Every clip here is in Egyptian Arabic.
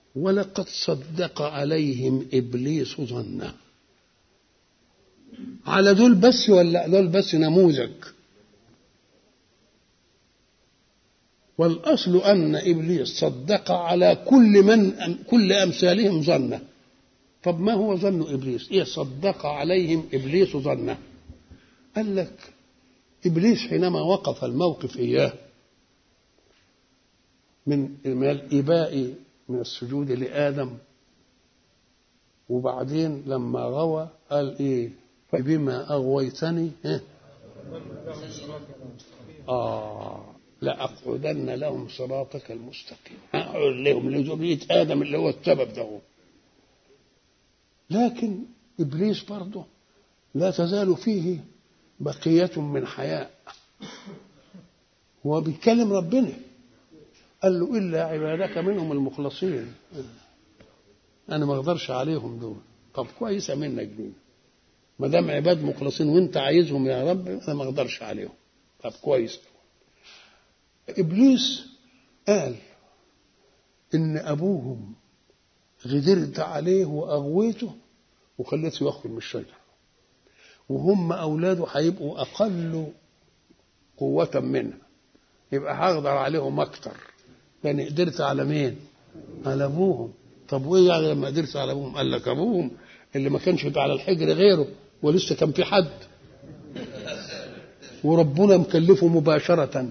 ولقد صدق عليهم ابليس ظنه على دول بس ولا دول بس نموذج والاصل ان ابليس صدق على كل من كل امثالهم ظنه طب ما هو ظن ابليس ايه صدق عليهم ابليس ظنه قال لك ابليس حينما وقف الموقف اياه من من الاباء من السجود لادم وبعدين لما غوى قال ايه فبما اغويتني إيه؟ اه لأقعدن لهم صراطك المستقيم هقعد لهم لذرية آدم اللي هو السبب ده لكن إبليس برضه لا تزال فيه بقية من حياء هو بيتكلم ربنا قال له إلا عبادك منهم المخلصين أنا ما أقدرش عليهم دول طب كويسة منك دي ما دام عباد مخلصين وأنت عايزهم يا رب أنا ما أقدرش عليهم طب كويس ابليس قال ان ابوهم غدرت عليه واغويته وخليته يخرج من الشجره وهم اولاده هيبقوا اقل قوه منه يبقى هقدر عليهم اكتر لان قدرت على مين على ابوهم طب وايه يعني لما قدرت على ابوهم قال لك ابوهم اللي ما كانش على الحجر غيره ولسه كان في حد وربنا مكلفه مباشره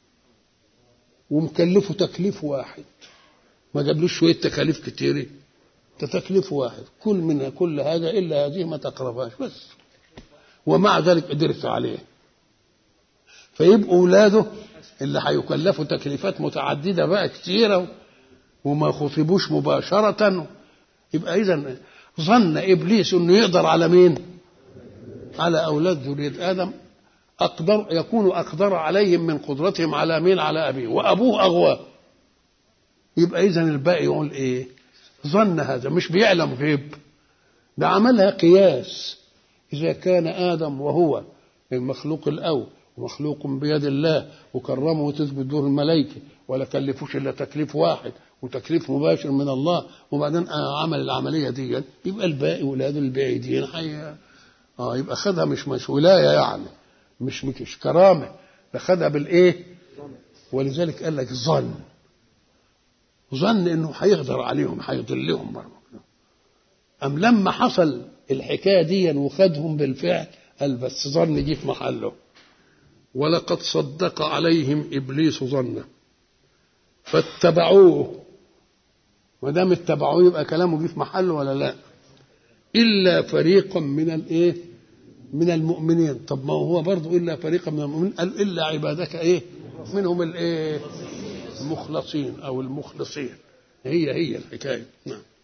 ومكلفه تكليف واحد ما جابلوش شويه تكاليف كتيره ده تكليف واحد كل منها كل هذا الا هذه ما تقربهاش بس ومع ذلك قدرت عليه فيبقوا اولاده اللي هيكلفوا تكليفات متعدده بقى كتيره وما خطبوش مباشره يبقى اذا ظن ابليس انه يقدر على مين؟ على اولاد ذريه ادم أقدر يكون أقدر عليهم من قدرتهم على مين على أبيه وأبوه أغواه يبقى إذا الباقي يقول إيه ظن هذا مش بيعلم غيب ده عملها قياس إذا كان آدم وهو المخلوق الأول ومخلوق بيد الله وكرمه وتثبت دور الملائكة ولا كلفوش إلا تكليف واحد وتكليف مباشر من الله وبعدين عمل العملية دي يبقى الباقي ولاده البعيدين حي اه يبقى خدها مش مش ولاية يعني مش مش كرامه ده خدها بالايه ولذلك قال لك ظن ظن انه هيقدر عليهم هيضلهم برضه ام لما حصل الحكايه دي وخدهم بالفعل قال بس ظن جه في محله ولقد صدق عليهم ابليس ظنه فاتبعوه ما دام اتبعوه يبقى كلامه جه في محله ولا لا الا فريقا من الايه من المؤمنين طب ما هو برضه الا فريقا من المؤمنين قال الا عبادك ايه منهم الايه المخلصين او المخلصين هي هي الحكايه نعم